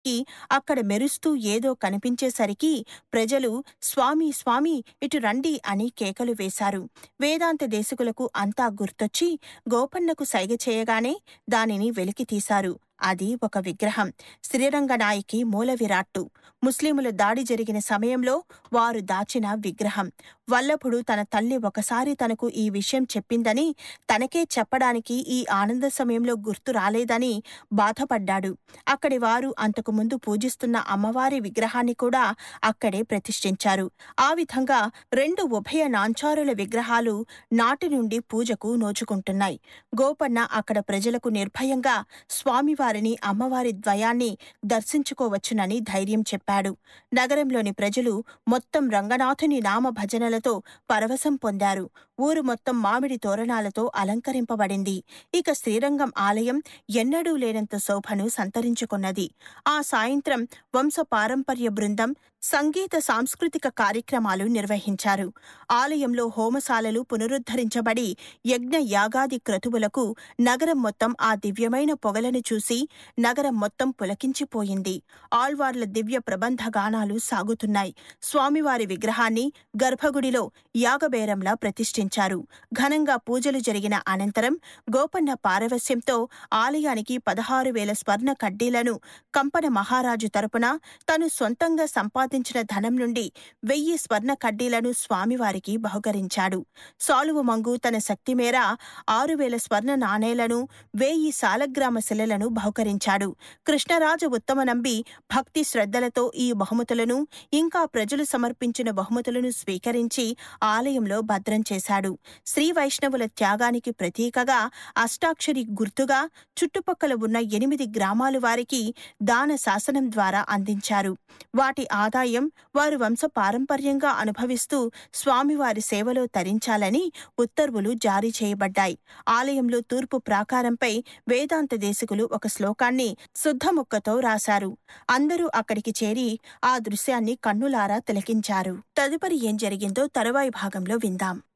కి అక్కడ మెరుస్తూ ఏదో కనిపించేసరికి ప్రజలు స్వామి స్వామి ఇటు రండి అని కేకలు వేశారు వేదాంత దేశకులకు అంతా గుర్తొచ్చి గోపన్నకు సైగ చేయగానే దానిని వెలికి తీశారు అది ఒక విగ్రహం శ్రీరంగనాయకి మూల విరాట్టు ముస్లిముల దాడి జరిగిన సమయంలో వారు దాచిన విగ్రహం వల్లభుడు తన తల్లి ఒకసారి తనకు ఈ విషయం చెప్పిందని తనకే చెప్పడానికి ఈ ఆనంద సమయంలో గుర్తు రాలేదని బాధపడ్డాడు అక్కడి వారు అంతకుముందు పూజిస్తున్న అమ్మవారి విగ్రహాన్ని కూడా అక్కడే ప్రతిష్ఠించారు ఆ విధంగా రెండు ఉభయ నాంచారుల విగ్రహాలు నాటి నుండి పూజకు నోచుకుంటున్నాయి గోపన్న అక్కడ ప్రజలకు నిర్భయంగా స్వామివారిని అమ్మవారి ద్వయాన్ని దర్శించుకోవచ్చునని ధైర్యం చెప్పాడు నగరంలోని ప్రజలు మొత్తం రంగనాథుని నామ భజనలతో పరవశం పొందారు ఊరు మొత్తం మామిడి తోరణాలతో అలంకరింపబడింది ఇక శ్రీరంగం ఆలయం ఎన్నడూ లేనంత శోభను సంతరించుకున్నది ఆ సాయంత్రం వంశ పారంపర్య బృందం సంగీత సాంస్కృతిక కార్యక్రమాలు నిర్వహించారు ఆలయంలో హోమశాలలు పునరుద్ధరించబడి యజ్ఞ యాగాది క్రతువులకు నగరం మొత్తం ఆ దివ్యమైన పొగలను చూసి నగరం మొత్తం పులకించిపోయింది ఆళ్వార్ల దివ్య ప్రబంధ గానాలు సాగుతున్నాయి స్వామివారి విగ్రహాన్ని గర్భగుడిలో యాగబేరంలా ప్రతిష్ఠించారు ఘనంగా పూజలు జరిగిన అనంతరం గోపన్న పారవస్యంతో ఆలయానికి పదహారు వేల స్వర్ణ కడ్డీలను కంపన మహారాజు తరపున తను సొంతంగా సంపాదించిన ధనం నుండి వెయ్యి స్వర్ణ కడ్డీలను స్వామివారికి బహుకరించాడు సాలువ మంగు తన శక్తి మేర ఆరు వేల స్వర్ణ నాణేలను వేయి సాలగ్రామ శిలలను బహుకరించాడు కృష్ణరాజు ఉత్తమ నంబి భక్తి శ్రద్ధలతో ఈ బహుమతులను ఇంకా ప్రజలు సమర్పించిన బహుమతులను స్వీకరించి ఆలయంలో భద్రం చేశాడు శ్రీ వైష్ణవుల త్యాగానికి ప్రతీకగా అష్టాక్షరి గుర్తుగా చుట్టుపక్కల ఉన్న ఎనిమిది గ్రామాలు వారికి దాన శాసనం ద్వారా అందించారు వాటి ఆదాయం వారు వంశ పారంపర్యంగా అనుభవిస్తూ స్వామివారి సేవలో తరించాలని ఉత్తర్వులు జారీ చేయబడ్డాయి ఆలయంలో తూర్పు ప్రాకారంపై వేదాంత దేశకులు ఒక శ్లోకాన్ని శుద్ధముక్కతో రాశారు అందరూ అక్కడికి చేరి ఆ దృశ్యాన్ని కన్నులారా తిలకించారు తదుపరి ఏం జరిగిందో తరువాయి భాగంలో విందాం